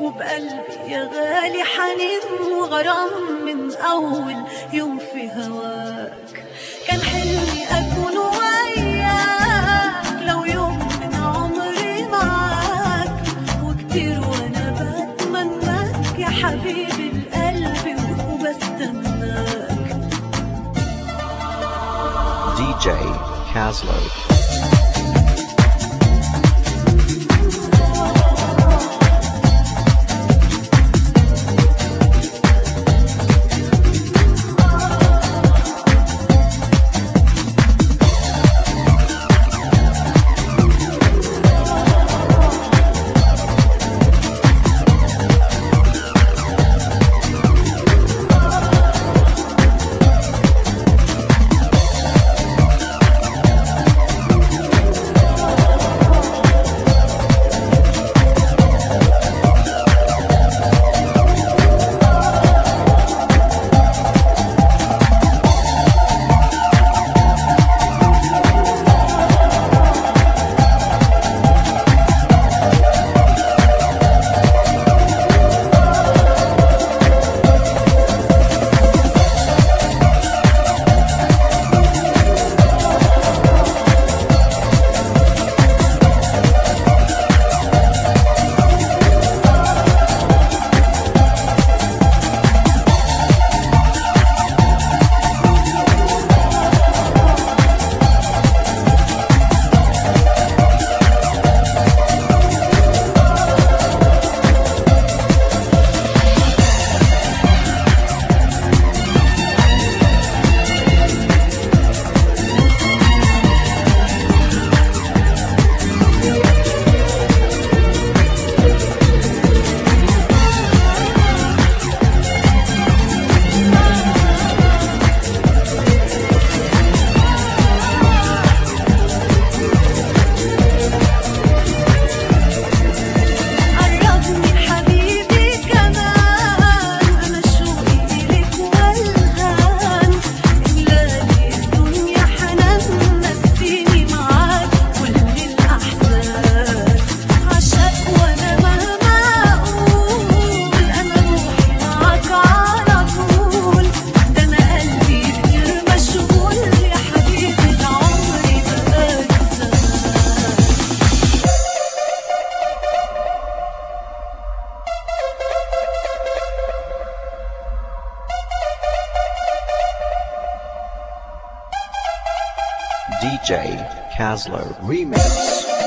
وبقلبي يا غالي حنين وغرام من أول يوم في هواك كان حلمي أكون وياك لو يوم من عمري معاك وكتير وأنا بتمناك يا حبيبي القلب وبستناك DJ Caslow. قربني حبيبي كمان أنا شوقي إليك والهان إملالي الدنيا حنان نسيني معاك كل الأحزان عشاق وأنا مهما أقول أنا روحي معاك على طول ده أنا قلبي كتير مشغول يا حبيبي ده عمري بقالي زمان DJ Caslow Remix.